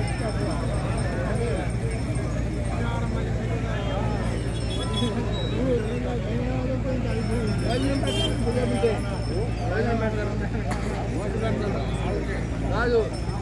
రాజు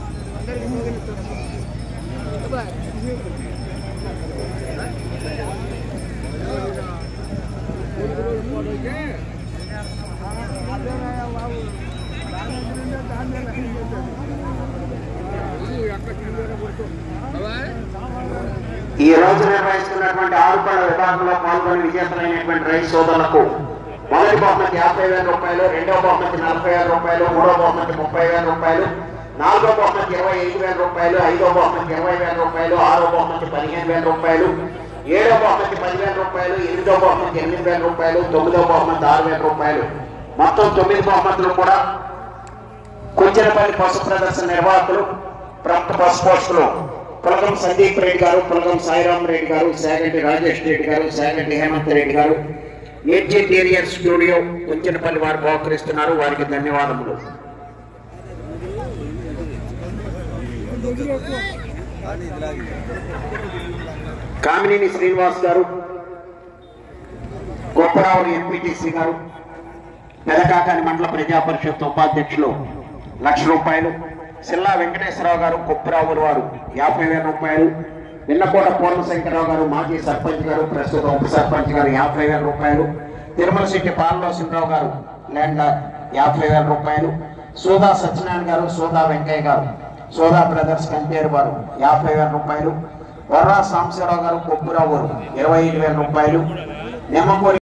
ఈ రోజు నిర్వహిస్తున్నటువంటి ఆరుపళ్ళ విభాగంలో పాల్గొని విజేతలైనటువంటి రైతు సోదరులకు మొదటి బహుమతి యాభై వేల రూపాయలు రెండవ బహుమతి నలభై వేల రూపాయలు మూడవ బహుమతి ముప్పై వేల రూపాయలు నాలుగో బహుమతి ఇరవై ఐదు వేల రూపాయలు ఐదో బహుమతి ఇరవై వేల రూపాయలు ఆరో బహుమతి పదిహేను వేల రూపాయలు ఏడో బహుమతి పదివేల రూపాయలు ఎనిమిదో బహుమతి ఎనిమిది వేల రూపాయలు తొమ్మిదో బహుమతి ఆరు వేల రూపాయలు మొత్తం తొమ్మిది బహుమతులు కూడా కుంజరపల్లి పశు ప్రదర్శన నిర్వాహకులు ప్రముఖ పశు పోషకులు పులగం సందీప్ రెడ్డి గారు పులగం సాయిరాం రెడ్డి గారు శాగంటి రాజేష్ రెడ్డి గారు శాగంటి హేమంత్ రెడ్డి గారు ఏజిటేరియర్ స్టూడియో కుంజనపల్లి వారు బహుకరిస్తున్నారు వారికి ధన్యవాదములు కామినేని శ్రీనివాస్ గారు గొప్పరావులు ఎంపీటీసీ గారు పెదకాకాని మండల ప్రజా పరిషత్ ఉపాధ్యక్షులు లక్ష రూపాయలు సిల్లా వెంకటేశ్వరరావు గారు కుప్పరావులు వారు యాభై వేల రూపాయలు నిన్నకోట పూర్ణశంకరరావు గారు మాజీ సర్పంచ్ గారు ప్రస్తుత ఉప సర్పంచ్ గారు యాభై వేల రూపాయలు తిరుమల శెట్టి పాలలోసింహరావు గారు ల్యాండ్ యాభై వేల రూపాయలు సోదా సత్యనారాయణ గారు సోదా వెంకయ్య గారు సోదా బ్రదర్స్ కంపేరు వారు యాభై వేల రూపాయలు వర్రా సాంబశివరావు గారు కొప్పురావు గారు ఇరవై ఐదు వేల రూపాయలు నిమ్మపూరి